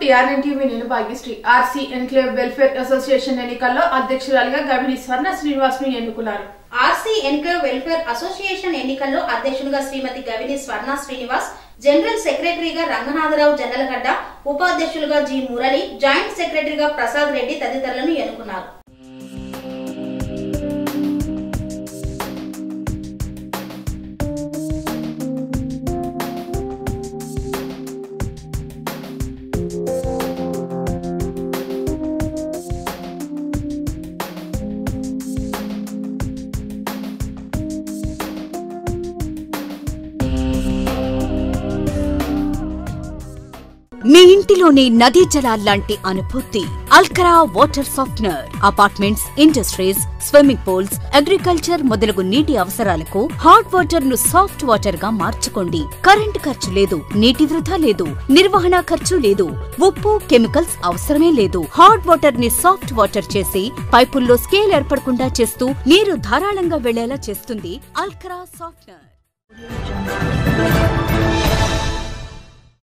TRN TV నేను Bhagyashri RC enclave welfare association ఎన్నికల్లో అధ్యక్షురాలిగా గవిని స్వర్ణ శ్రీనివాస్ ను ఎన్నుకున్నారు ఆర్సీ ఎన్క్లేవ్ వెల్ఫేర్ అసోసియేషన్ ఎన్నికల్లో అధ్యక్షులుగా శ్రీమతి గవిని స్వర్ణ శ్రీనివాస్ జనరల్ సెక్రటరీగా రంగనాథరావు జనలగడ్డ ఉపాధ్యక్షులుగా జి మురళి జాయింట్ సెక్రటరీగా ప్రసాద్ రెడ్డి తదితరులను ఎన్నుకున్నారు మీ ఇంటిలోని నదీ జలాల్లాంటి అనుభూతి అల్కరా water softener apartments industries swimming pools agriculture మొదలగు నీటి అవసరాలకు హాట్ వాటర్ ను సాఫ్ట్ వాటర్ గా మార్చుకోండి కరెంటు ఖర్చు లేదు నీటి వృధా లేదు నిర్వహణ ఖర్చు లేదు ఉప్పు కెమికల్స్ అవసరమే లేదు హాట్ వాటర్ ని సాఫ్ట్ వాటర్ చేసి పైపుల్లో స్కేల్ ఏర్పడకుండా చేస్తూ నీరు ధారాళంగా వెళ్లేలా చేస్తుంది అల్కరా సాఫ్ట్నర్